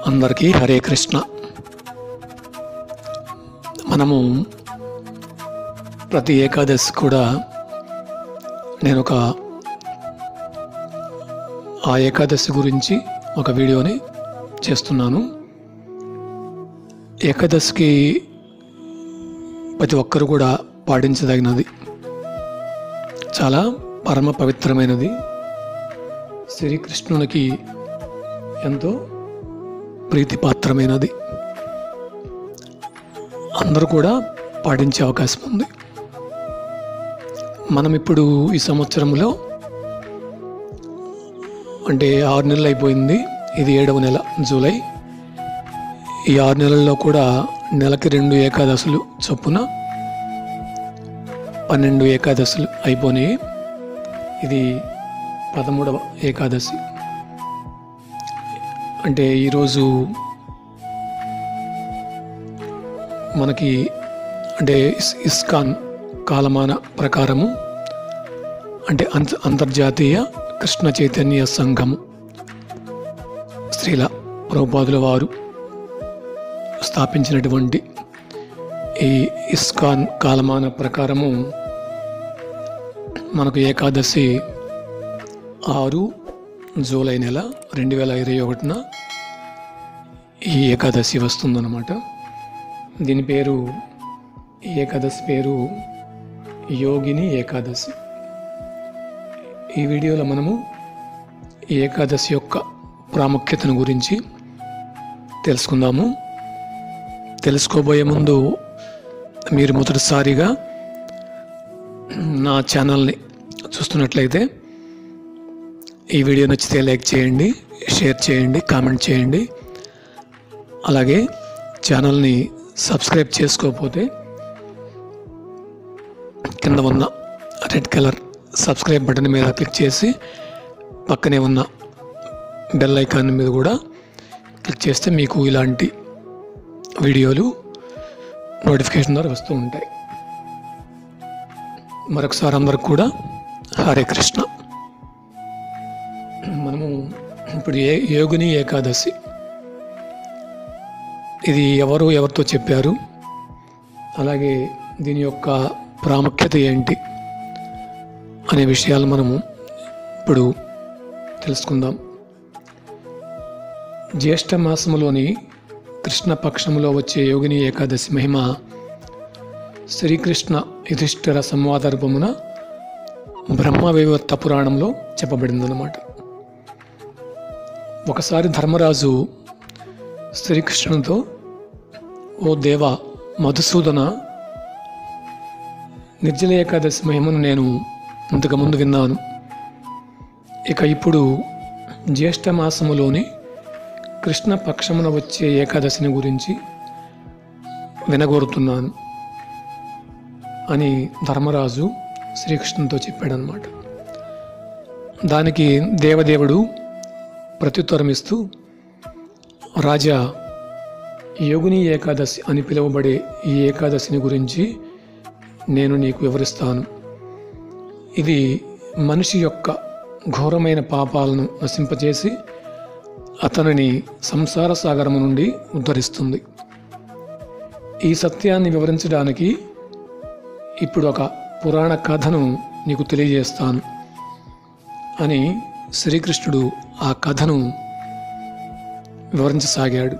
అందరికీ హరే కృష్ణ మనము ప్రతి ఏకాదశి కూడా నేను ఒక ఆ ఏకాదశి గురించి ఒక వీడియోని చేస్తున్నాను ఏకాదశికి ప్రతి ఒక్కరు కూడా పాటించదగినది చాలా పరమ పవిత్రమైనది శ్రీకృష్ణునికి ఎంతో ప్రీతిపాత్రమైనది అందరూ కూడా పాటించే అవకాశం ఉంది మనం ఇప్పుడు ఈ సంవత్సరంలో అంటే ఆరు నెలలు అయిపోయింది ఇది ఏడవ నెల జూలై ఈ ఆరు నెలల్లో కూడా నెలకి రెండు ఏకాదశులు చొప్పున పన్నెండు ఏకాదశులు అయిపోయినాయి ఇది పదమూడవ ఏకాదశి అంటే ఈరోజు మనకి అంటే ఇస్ ఇస్కాన్ కాలమాన ప్రకారము అంటే అంత అంతర్జాతీయ కృష్ణ చైతన్య సంఘము శ్రీల ప్రభుపాదుల వారు స్థాపించినటువంటి ఈ ఇస్కాన్ కాలమాన ప్రకారము మనకు ఏకాదశి ఆరు జూలై నెల రెండు వేల ఇరవై ఒకటిన ఈ ఏకాదశి వస్తుందన్నమాట దీని పేరు ఈ ఏకాదశి పేరు యోగిని ఏకాదశి ఈ వీడియోలో మనము ఈ ఏకాదశి యొక్క ప్రాముఖ్యతను గురించి తెలుసుకుందాము తెలుసుకోబోయే ముందు మీరు మొదటిసారిగా నా ఛానల్ని చూస్తున్నట్లయితే ఈ వీడియో నచ్చితే లైక్ చేయండి షేర్ చేయండి కామెంట్ చేయండి అలాగే ఛానల్ని సబ్స్క్రైబ్ చేసుకోకపోతే కింద ఉన్న రెడ్ కలర్ సబ్స్క్రైబ్ బటన్ మీద క్లిక్ చేసి పక్కనే ఉన్న బెల్ ఐకాన్ మీద కూడా క్లిక్ చేస్తే మీకు ఇలాంటి వీడియోలు నోటిఫికేషన్ ద్వారా వస్తూ ఉంటాయి మరొకసారి అందరికి కూడా హరే కృష్ణ మనము ఇప్పుడు ఏ యోగిని ఏకాదశి ఇది ఎవరు ఎవరితో చెప్పారు అలాగే దీని యొక్క ప్రాముఖ్యత ఏంటి అనే విషయాలు మనము ఇప్పుడు తెలుసుకుందాం జ్యేష్ఠ మాసములోని కృష్ణ పక్షములో వచ్చే యోగిని ఏకాదశి మహిమ శ్రీకృష్ణ యుధిష్ఠిర సంవాద రూపమున బ్రహ్మవైవర్త పురాణంలో చెప్పబడిందన్నమాట ఒకసారి ధర్మరాజు శ్రీకృష్ణునితో ఓ దేవ మధుసూదన నిర్జల ఏకాదశి మహిమను నేను ఇంతకుముందు విన్నాను ఇక ఇప్పుడు జ్యేష్ఠ మాసములోని కృష్ణ పక్షమున వచ్చే ఏకాదశిని గురించి వినగోరుతున్నాను అని ధర్మరాజు శ్రీకృష్ణునితో చెప్పాడనమాట దానికి దేవదేవుడు ప్రత్యుత్తరమిస్తూ రాజా యోగిని ఏకాదశి అని పిలువబడే ఈ ఏకాదశిని గురించి నేను నీకు వివరిస్తాను ఇది మనిషి యొక్క ఘోరమైన పాపాలను నశింపజేసి అతనిని సంసార సాగరము నుండి ఉద్ధరిస్తుంది ఈ సత్యాన్ని వివరించడానికి ఇప్పుడు ఒక పురాణ కథను నీకు తెలియజేస్తాను అని శ్రీకృష్ణుడు ఆ కథను వివరించసాగాడు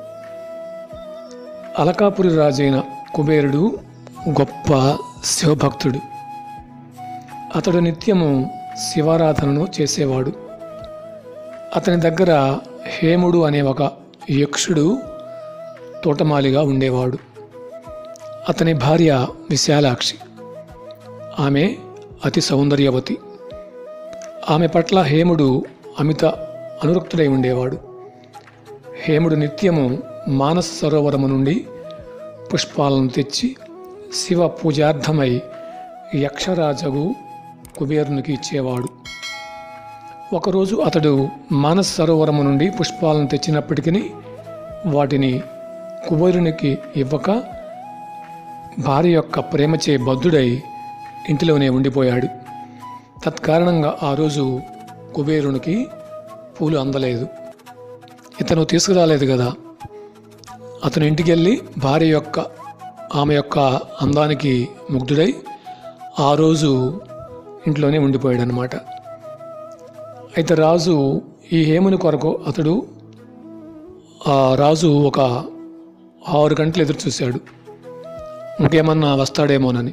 అలకాపురి రాజైన కుబేరుడు గొప్ప శివభక్తుడు అతడు నిత్యము శివారాధనను చేసేవాడు అతని దగ్గర హేముడు అనే ఒక యక్షుడు తోటమాలిగా ఉండేవాడు అతని భార్య విశాలాక్షి ఆమె అతి సౌందర్యవతి ఆమె పట్ల హేముడు అమిత అనురక్తుడై ఉండేవాడు హేముడు నిత్యము మానస సరోవరము నుండి పుష్పాలను తెచ్చి శివ పూజార్థమై యక్షరాజగు కుబేరునికి ఇచ్చేవాడు ఒకరోజు అతడు మానస సరోవరము నుండి పుష్పాలను తెచ్చినప్పటికీ వాటిని కుబేరునికి ఇవ్వక భార్య యొక్క ప్రేమచే బద్ధుడై ఇంటిలోనే ఉండిపోయాడు తత్కారణంగా ఆ రోజు కుబేరునికి పూలు అందలేదు ఇతను తీసుకురాలేదు కదా అతను ఇంటికి వెళ్ళి భార్య యొక్క ఆమె యొక్క అందానికి ముగ్ధుడై ఆ రోజు ఇంట్లోనే ఉండిపోయాడు అనమాట అయితే రాజు ఈ హేముని కొరకు అతడు ఆ రాజు ఒక ఆరు గంటలు ఎదురు చూశాడు ఇంకేమన్నా వస్తాడేమోనని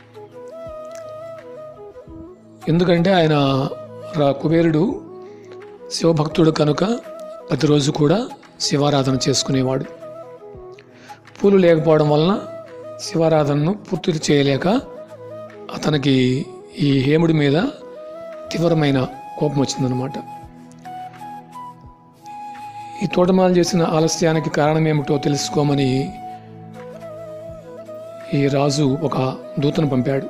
ఎందుకంటే ఆయన రా కుబేరుడు శివభక్తుడు కనుక ప్రతిరోజు కూడా శివారాధన చేసుకునేవాడు పూలు లేకపోవడం వలన శివారాధనను పూర్తి చేయలేక అతనికి ఈ హేముడి మీద తీవ్రమైన కోపం వచ్చిందనమాట ఈ తోటమాలు చేసిన ఆలస్యానికి కారణం ఏమిటో తెలుసుకోమని ఈ రాజు ఒక దూతను పంపాడు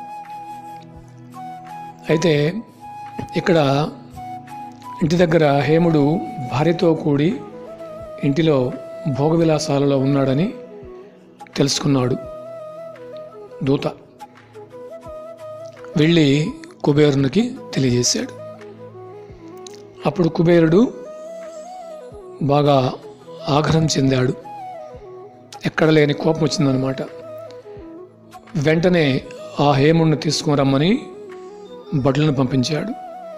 అయితే ఇక్కడ ఇంటి దగ్గర హేముడు భార్యతో కూడి ఇంటిలో భోగవిలాసాలలో ఉన్నాడని తెలుసుకున్నాడు దూత వెళ్ళి కుబేరునికి తెలియజేశాడు అప్పుడు కుబేరుడు బాగా ఆగ్రహం చెందాడు ఎక్కడ లేని కోపం వచ్చిందనమాట వెంటనే ఆ హేముడిని తీసుకుని రమ్మని భటులను పంపించాడు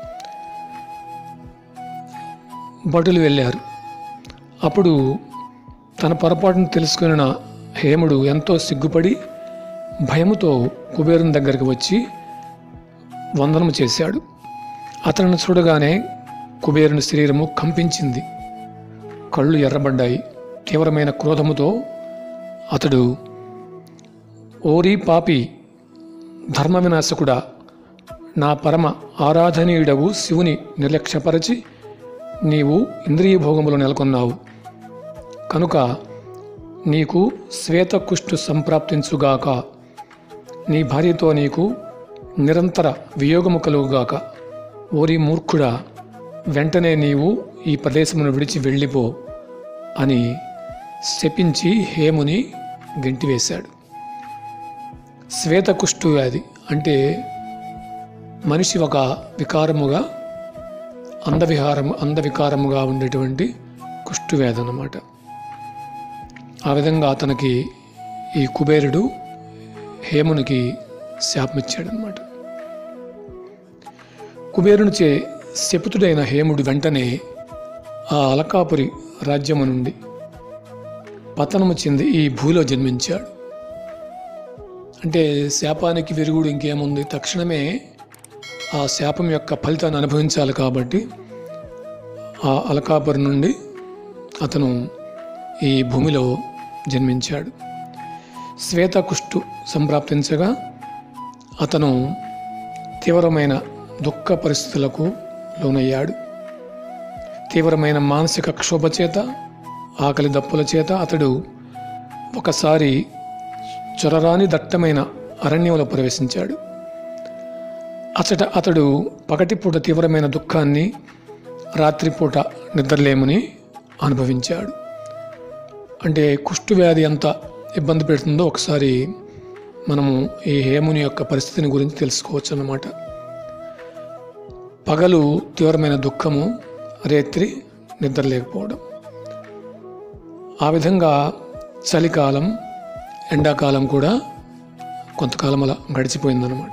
భటులు వెళ్ళారు అప్పుడు తన పొరపాటును తెలుసుకున్న హేముడు ఎంతో సిగ్గుపడి భయముతో కుబేరుని దగ్గరికి వచ్చి వందనము చేశాడు అతనిని చూడగానే కుబేరుని శరీరము కంపించింది కళ్ళు ఎర్రబడ్డాయి తీవ్రమైన క్రోధముతో అతడు ఓరి పాపి ధర్మ వినాశకుడా నా పరమ ఆరాధనీయుడవు శివుని నిర్లక్ష్యపరచి నీవు ఇంద్రియ భోగములు నెలకొన్నావు కనుక నీకు శ్వేతకుష్టు సంప్రాప్తించుగాక నీ భార్యతో నీకు నిరంతర వియోగము కలుగుగాక ఓరి మూర్ఖుడా వెంటనే నీవు ఈ ప్రదేశమును విడిచి వెళ్ళిపో అని శపించి హేముని గెంటివేశాడు శ్వేతకుష్టు వ్యాధి అంటే మనిషి ఒక వికారముగా అందవిహారము అందవికారముగా ఉండేటువంటి కుష్టు వ్యాధి అన్నమాట ఆ విధంగా అతనికి ఈ కుబేరుడు హేమునికి శాపమిచ్చాడనమాట కుబేరునిచే శపుతుడైన హేముడు వెంటనే ఆ అలకాపురి రాజ్యము నుండి పతనము చెంది ఈ భూలో జన్మించాడు అంటే శాపానికి విరుగుడు ఇంకేముంది తక్షణమే ఆ శాపం యొక్క ఫలితాన్ని అనుభవించాలి కాబట్టి ఆ అలకాపురి నుండి అతను ఈ భూమిలో జన్మించాడు శ్వేతకుష్టు సంప్రాప్తించగా అతను తీవ్రమైన దుఃఖ పరిస్థితులకు లోనయ్యాడు తీవ్రమైన మానసిక క్షోభ చేత ఆకలి దప్పుల చేత అతడు ఒకసారి చొరరాని దట్టమైన అరణ్యంలో ప్రవేశించాడు అచట అతడు పగటిపూట తీవ్రమైన దుఃఖాన్ని రాత్రిపూట నిద్రలేమని అనుభవించాడు అంటే కుష్టు వ్యాధి ఎంత ఇబ్బంది పెడుతుందో ఒకసారి మనము ఈ హేముని యొక్క పరిస్థితిని గురించి తెలుసుకోవచ్చు అన్నమాట పగలు తీవ్రమైన దుఃఖము రేత్రి నిద్ర లేకపోవడం ఆ విధంగా చలికాలం ఎండాకాలం కూడా కొంతకాలం అలా గడిచిపోయిందన్నమాట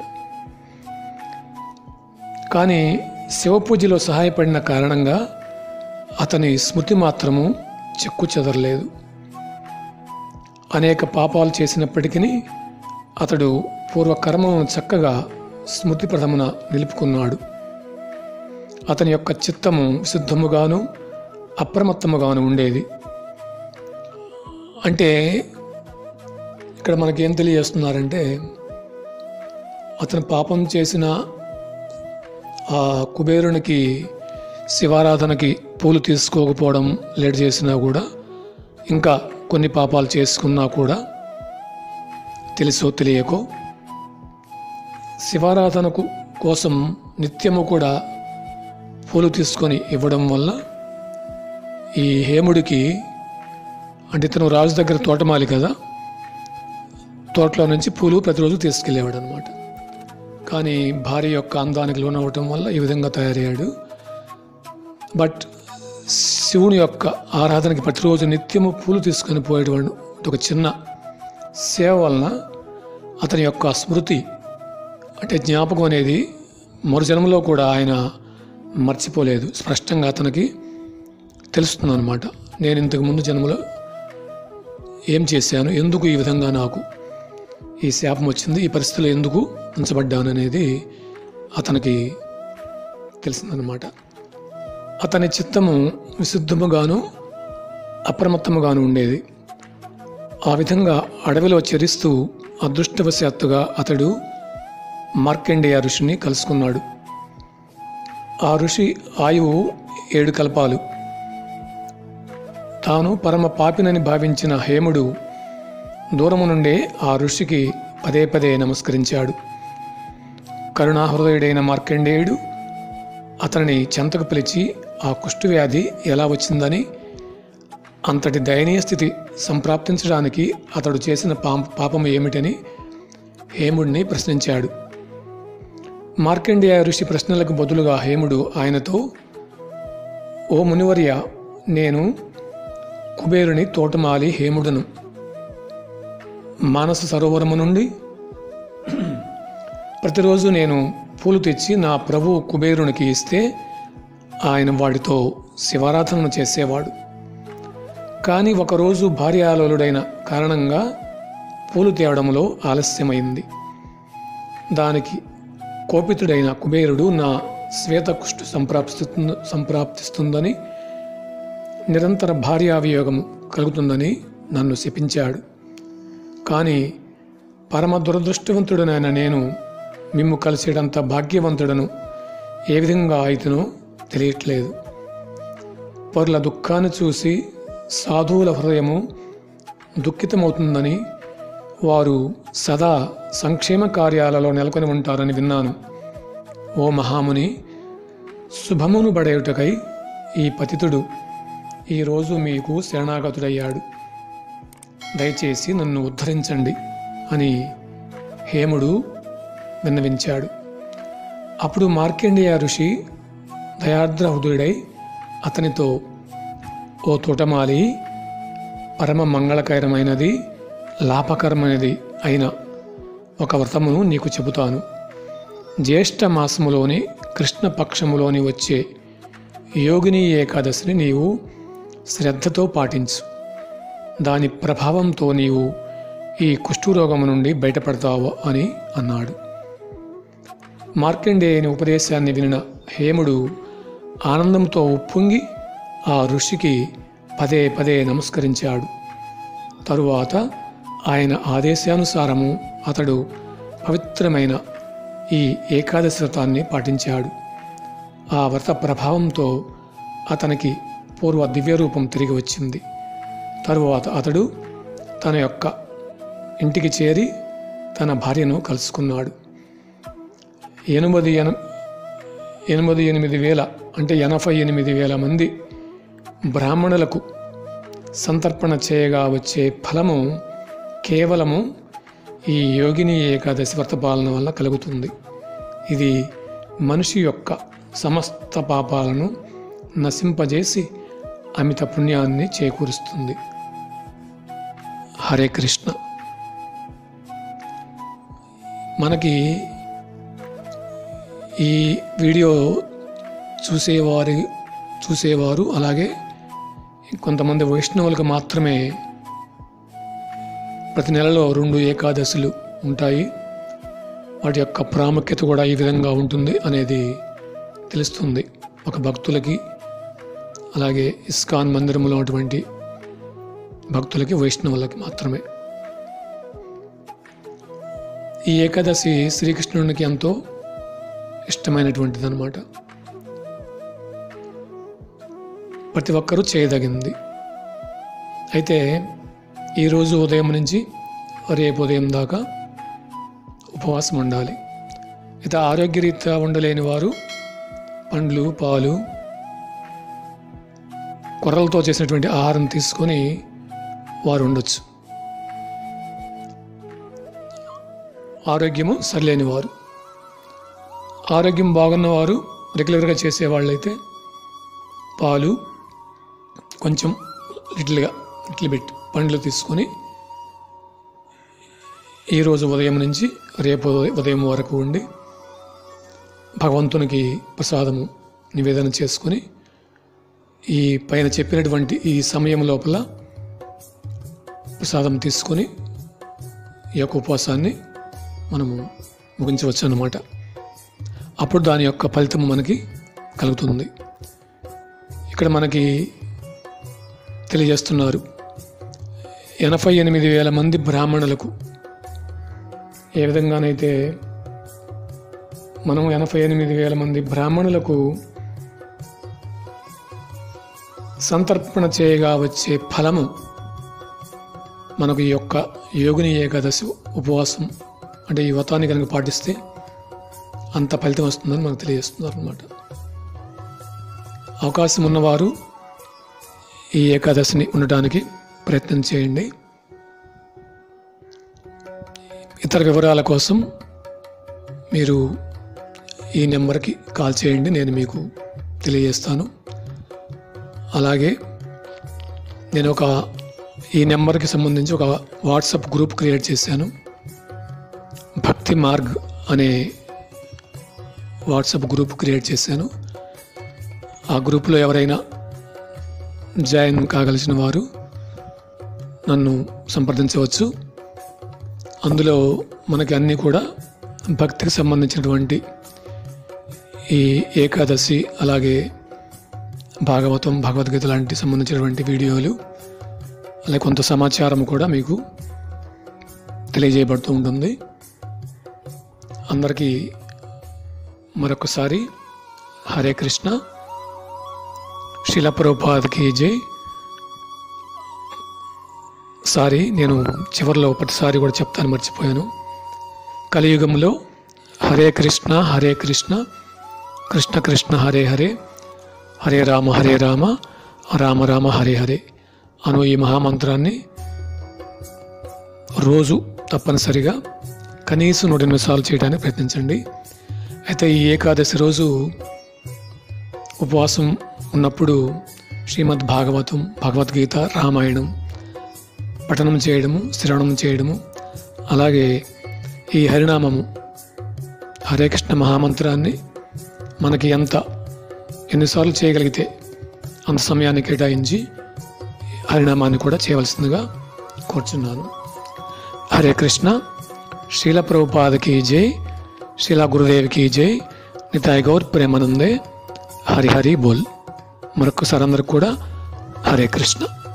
కానీ శివపూజలో సహాయపడిన కారణంగా అతని స్మృతి మాత్రము చెక్కు చెదరలేదు అనేక పాపాలు చేసినప్పటికీ అతడు పూర్వకర్మలను చక్కగా స్మృతి ప్రథమున నిలుపుకున్నాడు అతని యొక్క చిత్తము విశుద్ధముగాను అప్రమత్తముగాను ఉండేది అంటే ఇక్కడ మనకేం తెలియజేస్తున్నారంటే అతను పాపం చేసిన ఆ కుబేరునికి శివారాధనకి పూలు తీసుకోకపోవడం లేట్ చేసినా కూడా ఇంకా కొన్ని పాపాలు చేసుకున్నా కూడా తెలుసో తెలియకో శివారాధనకు కోసం నిత్యము కూడా పూలు తీసుకొని ఇవ్వడం వల్ల ఈ హేముడికి అంటే ఇతను రాజు దగ్గర తోటమాలి కదా తోటలో నుంచి పూలు ప్రతిరోజు తీసుకెళ్ళేవాడు అనమాట కానీ భార్య యొక్క అందానికి లోనవ్వటం వల్ల ఈ విధంగా తయారయ్యాడు బట్ శివుని యొక్క ఆరాధనకి ప్రతిరోజు నిత్యము పూలు తీసుకొని పోయేటువంటి ఒక చిన్న సేవ వలన అతని యొక్క స్మృతి అంటే జ్ఞాపకం అనేది మరు జన్మలో కూడా ఆయన మర్చిపోలేదు స్పష్టంగా అతనికి తెలుస్తుంది అనమాట నేను ఇంతకు ముందు జన్మలో ఏం చేశాను ఎందుకు ఈ విధంగా నాకు ఈ శాపం వచ్చింది ఈ పరిస్థితిలో ఎందుకు ఉంచబడ్డాను అనేది అతనికి తెలిసిందనమాట అతని చిత్తము విశుద్ధముగాను అప్రమత్తముగాను ఉండేది ఆ విధంగా అడవిలో చరిస్తూ అదృష్టవశాత్తుగా అతడు మార్కండేయ ఋషిని కలుసుకున్నాడు ఆ ఋషి ఆయువు ఏడు కల్పాలు తాను పరమ పాపినని భావించిన హేముడు దూరము నుండే ఆ ఋషికి పదే పదే నమస్కరించాడు కరుణాహృదయుడైన మార్కండేయుడు అతనిని చెంతకు పిలిచి ఆ కుష్ఠవ్యాధి ఎలా వచ్చిందని అంతటి దయనీయ స్థితి సంప్రాప్తించడానికి అతడు చేసిన పాప పాపం ఏమిటని హేముడిని ప్రశ్నించాడు మార్కండేయ ఋషి ప్రశ్నలకు బదులుగా హేముడు ఆయనతో ఓ మునివర్య నేను కుబేరుని తోటమాలి హేముడును మానస సరోవరము నుండి ప్రతిరోజు నేను పూలు తెచ్చి నా ప్రభు కుబేరునికి ఇస్తే ఆయన వాటితో శివారాధనను చేసేవాడు కానీ ఒకరోజు భార్యాలోలుడైన కారణంగా పూలు తేవడంలో ఆలస్యమైంది దానికి కోపితుడైన కుబేరుడు నా శ్వేతకుష్టు సంప్రాప్తిస్తు సంప్రాప్తిస్తుందని నిరంతర భార్యావియోగం కలుగుతుందని నన్ను శపించాడు కానీ పరమ దురదృష్టవంతుడనైన నేను మిమ్ము కలిసేటంత భాగ్యవంతుడను ఏ విధంగా అయితేనో తెలియట్లేదు పరుల దుఃఖాన్ని చూసి సాధువుల హృదయము దుఃఖితమవుతుందని వారు సదా సంక్షేమ కార్యాలలో నెలకొని ఉంటారని విన్నాను ఓ మహాముని శుభమును బడేయుటకై ఈ పతితుడు ఈరోజు మీకు శరణాగతుడయ్యాడు దయచేసి నన్ను ఉద్ధరించండి అని హేముడు విన్నవించాడు అప్పుడు మార్కండేయ ఋషి దయార్ద్ర హృదయుడై అతనితో ఓ తోటమాలి పరమ మంగళకరమైనది లాభకరమైనది అయిన ఒక వ్రతమును నీకు చెబుతాను జ్యేష్ఠ మాసములోని కృష్ణపక్షములోని వచ్చే యోగిని ఏకాదశిని నీవు శ్రద్ధతో పాటించు దాని ప్రభావంతో నీవు ఈ కుష్ఠురోగము నుండి బయటపడతావు అని అన్నాడు మార్కండేయుని ఉపదేశాన్ని వినిన హేముడు ఆనందంతో ఉప్పొంగి ఆ ఋషికి పదే పదే నమస్కరించాడు తరువాత ఆయన ఆదేశానుసారము అతడు పవిత్రమైన ఈ ఏకాదశి వ్రతాన్ని పాటించాడు ఆ వ్రత ప్రభావంతో అతనికి పూర్వ దివ్య రూపం తిరిగి వచ్చింది తరువాత అతడు తన యొక్క ఇంటికి చేరి తన భార్యను కలుసుకున్నాడు ఎనిమిది ఎన ఎనిమిది ఎనిమిది వేల అంటే ఎనభై ఎనిమిది వేల మంది బ్రాహ్మణులకు సంతర్పణ చేయగా వచ్చే ఫలము కేవలము ఈ యోగిని ఏకాదశి వ్రత పాలన వల్ల కలుగుతుంది ఇది మనిషి యొక్క సమస్త పాపాలను నశింపజేసి అమిత పుణ్యాన్ని చేకూరుస్తుంది హరే కృష్ణ మనకి ఈ వీడియో చూసేవారి చూసేవారు అలాగే కొంతమంది వైష్ణవులకు మాత్రమే ప్రతి నెలలో రెండు ఏకాదశులు ఉంటాయి వాటి యొక్క ప్రాముఖ్యత కూడా ఈ విధంగా ఉంటుంది అనేది తెలుస్తుంది ఒక భక్తులకి అలాగే ఇస్కాన్ మందిరంలో ఉన్నటువంటి భక్తులకి వైష్ణవులకి మాత్రమే ఈ ఏకాదశి శ్రీకృష్ణునికి ఎంతో ఇష్టమైనటువంటిది అనమాట ప్రతి ఒక్కరూ చేయదగింది అయితే ఈరోజు ఉదయం నుంచి రేపు ఉదయం దాకా ఉపవాసం ఉండాలి అయితే ఆరోగ్యరీత్యా ఉండలేని వారు పండ్లు పాలు కొర్రలతో చేసినటువంటి ఆహారం తీసుకొని వారు ఉండొచ్చు ఆరోగ్యము సరిలేని వారు ఆరోగ్యం బాగున్నవారు రెగ్యులర్గా చేసే వాళ్ళైతే పాలు కొంచెం లిటిల్గా లిటిల్ బిట్ పండ్లు తీసుకొని ఈరోజు ఉదయం నుంచి రేపు ఉదయం వరకు ఉండి భగవంతునికి ప్రసాదము నివేదన చేసుకొని ఈ పైన చెప్పినటువంటి ఈ సమయం లోపల ప్రసాదం తీసుకొని ఈ యొక్క ఉపవాసాన్ని మనము ముగించవచ్చు అన్నమాట అప్పుడు దాని యొక్క ఫలితం మనకి కలుగుతుంది ఇక్కడ మనకి తెలియజేస్తున్నారు ఎనభై ఎనిమిది వేల మంది బ్రాహ్మణులకు ఏ విధంగానైతే మనం ఎనభై ఎనిమిది వేల మంది బ్రాహ్మణులకు సంతర్పణ చేయగా వచ్చే ఫలము మనకు ఈ యొక్క యోగిని ఏకాదశి ఉపవాసం అంటే ఈ వ్రతాన్ని కనుక పాటిస్తే అంత ఫలితం వస్తుందని మనకు తెలియజేస్తున్నారు అనమాట అవకాశం ఉన్నవారు ఈ ఏకాదశిని ఉండటానికి ప్రయత్నం చేయండి ఇతర వివరాల కోసం మీరు ఈ నెంబర్కి కాల్ చేయండి నేను మీకు తెలియజేస్తాను అలాగే నేను ఒక ఈ నెంబర్కి సంబంధించి ఒక వాట్సాప్ గ్రూప్ క్రియేట్ చేశాను భక్తి మార్గ్ అనే వాట్సాప్ గ్రూప్ క్రియేట్ చేశాను ఆ గ్రూప్లో ఎవరైనా జాయిన్ కాగలిసిన వారు నన్ను సంప్రదించవచ్చు అందులో మనకి అన్నీ కూడా భక్తికి సంబంధించినటువంటి ఈ ఏకాదశి అలాగే భాగవతం భగవద్గీత లాంటి సంబంధించినటువంటి వీడియోలు అలాగే కొంత సమాచారం కూడా మీకు తెలియజేయబడుతూ ఉంటుంది అందరికీ మరొకసారి హరే కృష్ణ శిలప్రభాద్కి జై సారీ నేను చివరిలో ప్రతిసారి కూడా చెప్తాను మర్చిపోయాను కలియుగంలో హరే కృష్ణ హరే కృష్ణ కృష్ణ కృష్ణ హరే హరే హరే రామ హరే రామ రామ రామ హరే హరే అను ఈ మహామంత్రాన్ని రోజు తప్పనిసరిగా కనీసం నూట ఎనిమిది సార్లు చేయడానికి ప్రయత్నించండి అయితే ఈ ఏకాదశి రోజు ఉపవాసం ఉన్నప్పుడు శ్రీమద్ భాగవతం భగవద్గీత రామాయణం పఠనం చేయడము శ్రవణం చేయడము అలాగే ఈ హరినామము హరే కృష్ణ మహామంత్రాన్ని మనకి ఎంత ఎన్నిసార్లు చేయగలిగితే అంత సమయాన్ని కేటాయించి హరినామాన్ని కూడా చేయవలసిందిగా కోరుచున్నాను హరే కృష్ణ శీల ప్రభుపాదకి జై శీలా గురుదేవికి జై నితాయ్ గౌర్ ప్రేమానందే హరి హరి బోల్ మరొకసారి అందరికి కూడా హరే కృష్ణ